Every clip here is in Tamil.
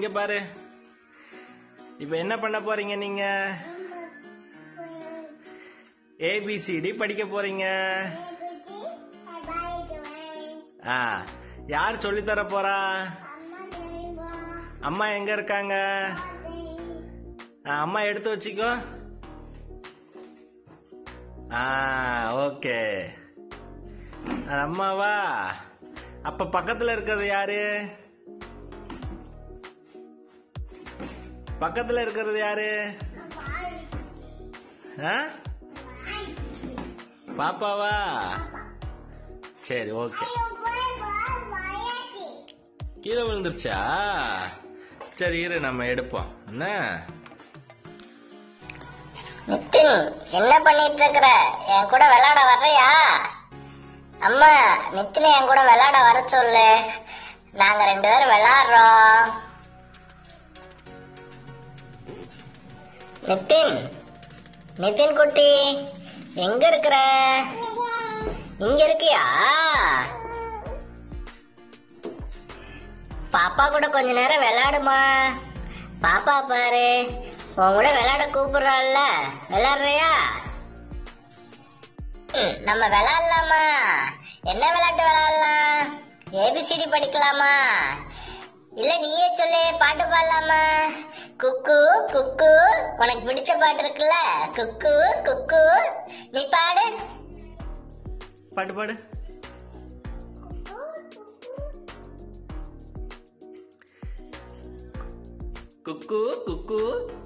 இங்க பாரு இப்ப என்ன பண்ண போறீங்க நீங்க ஏபிசிடி படிக்க போறீங்க ஆ யார் சொல்லி தர போறா அம்மா எங்க இருக்காங்க ஆ, அம்மா எடுத்து வச்சுக்கோ ஆ ஓகே அது அம்மாவா அப்ப பக்கத்துல இருக்கிறது யாரு பக்கத்துல இருக்கிறது யாரு ஆ? பாப்பாவா சரி ஓகே கீழே விழுந்துருச்சா சரி இரு நம்ம எடுப்போம் என்ன நித்தின் என்ன பண்ணிட்டு இருக்கிற என் கூட விளையாட வர்றியா அம்மா நித்தினை என் கூட விளையாட வர சொல்லு நாங்க ரெண்டு பேரும் விளையாடுறோம் நித்தின் நிதின் குட்டி எங்க இருக்கிற இங்க இருக்கியா பாப்பா கூட கொஞ்ச நேரம் விளையாடுமா பாப்பா பாரு உன் கூட விளையாட கூப்பிடுறாள்ல விளையாடுறியா ம், நம்ம விளையாடலாமா என்ன விளையாட்டு விளையாடலாம் ஏபிசிடி படிக்கலாமா இல்ல நீயே சொல்லு பாட்டு பாடலாமா குக்கு குக்கு உனக்கு பிடிச்ச பாட்டு இருக்குல்ல குக்கு குக்கு நீ பாடு பாட்டு பாடு குக்கு குக்கு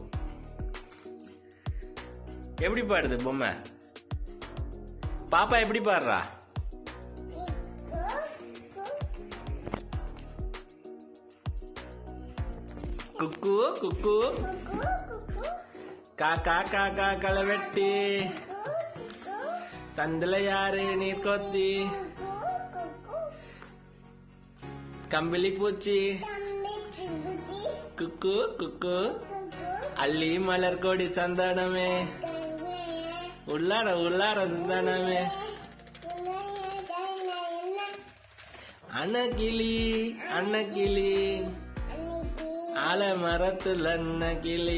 எப்படி பாடுது பொம்மை பாப்பா எப்படி பாடுறா குக்கு குக்கு காக்கா காக்கா களை வெட்டி தந்துல யாரு நீர் கொத்தி கம்பிளி பூச்சி குக்கு குக்கு அள்ளி மலர் கொடி சந்தனமே உள்ளார உள்ளார சந்தனமே அன்னக்கிளி அன்னக்கிளி ஆல மரத்துல அன்னக்கிளி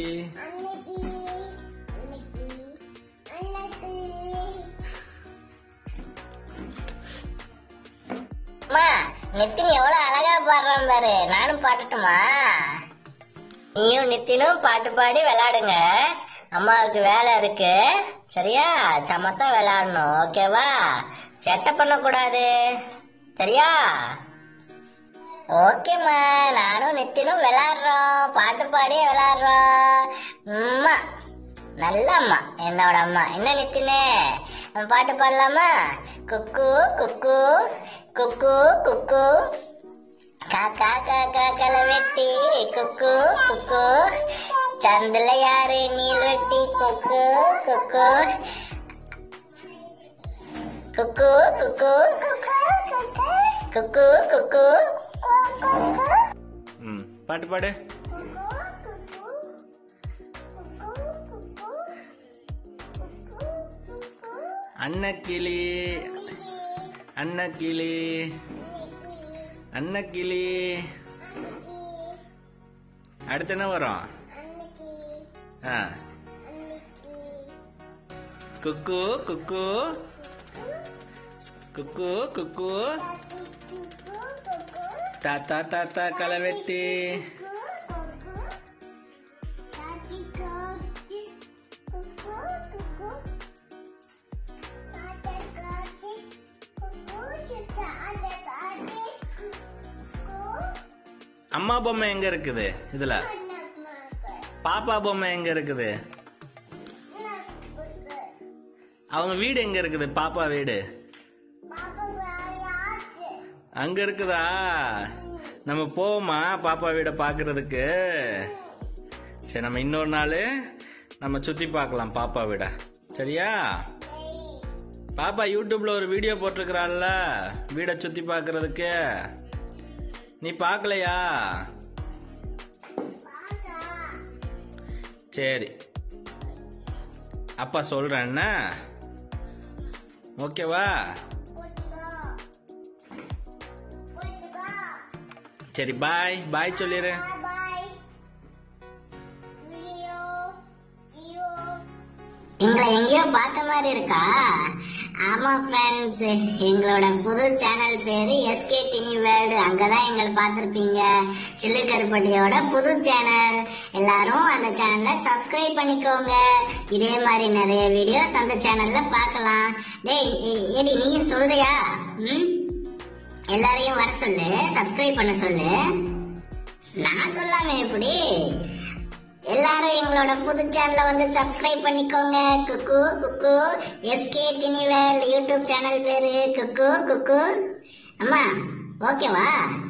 அம்மா நித்தின் எவ்வளவு அழகா பாடுறான் பாரு நானும் பாடட்டுமா நீயும் நித்தினும் பாட்டு பாடி விளையாடுங்க அம்மாவுக்கு வேலை இருக்கு சரியா சமத்தா விளையாடணும் ஓகேவா சேட்டை பண்ணக்கூடாது சரியா ஓகேம்மா நானும் நித்தினும் விளையாடுறோம் பாட்டு பாடியே விளையாடுறோம் அம்மா நல்ல அம்மா என்னோட அம்மா என்ன நித்தினே நம்ம பாட்டு பாடலாமா குக்கு குக்கு குக்கு குக்கு காக்கா காக்கா களை வெட்டி குக்கு குக்கு சந்தில யாரு நீல் வெட்டி குக்கு குக்கு குக்கு குக்கு குக்கு குக்கு ம் பாட்டு பாடு அன்னக்கிளி அன்னக்கிளி அன்னக்கிளி அடுத்து என்ன வரும் ஆ குக்கு குக்கு குக்கு குக்கு தாத்தா தாத்தா களை வெட்டி அம்மா பொம்மை எங்க இருக்குது இதுல பாப்பா பொம்மை எங்க இருக்குது அவங்க வீடு எங்க இருக்குது பாப்பா வீடு அங்க இருக்குதா நம்ம போவோமா பாப்பா வீட பாக்குறதுக்கு சரி நம்ம இன்னொரு நாள் நம்ம சுத்தி பார்க்கலாம் பாப்பா வீட சரியா பாப்பா யூடியூப்ல ஒரு வீடியோ போட்டிருக்கிறாள்ல வீடை சுத்தி பார்க்கிறதுக்கு நீ பார்க்கலையா சரி அப்பா சொல்றேன் என்ன ஓகேவா சரி பாய் பாய் சொல்லிடு Bye. எங்களை எங்கேயோ பார்த்த மாதிரி இருக்கா ஆமா ஃப்ரெண்ட்ஸ் எங்களோட புது சேனல் பேரு எஸ்கே டினி வேர்ல்டு அங்கதான் எங்களை பார்த்திருப்பீங்க சில்லு கருப்பட்டியோட புது சேனல் எல்லாரும் அந்த சேனலை சப்ஸ்கிரைப் பண்ணிக்கோங்க இதே மாதிரி நிறைய வீடியோஸ் அந்த சேனல்ல பார்க்கலாம் டேய் ஏ- ஏடி நீயும் சொல்றியா ம் எல்லாரையும் வர சொல்லு சப்ஸ்கிரைப் பண்ண சொல்லு நான் சொல்லாம எப்படி எல்லாரும் எங்களோட புது சேனலை வந்து சப்ஸ்கிரைப் பண்ணிக்கோங்க குக்கு குக்கு எஸ்கே டினிவேல் யூடியூப் சேனல் பேரு குக்கு குக்கு அம்மா ஓகேவா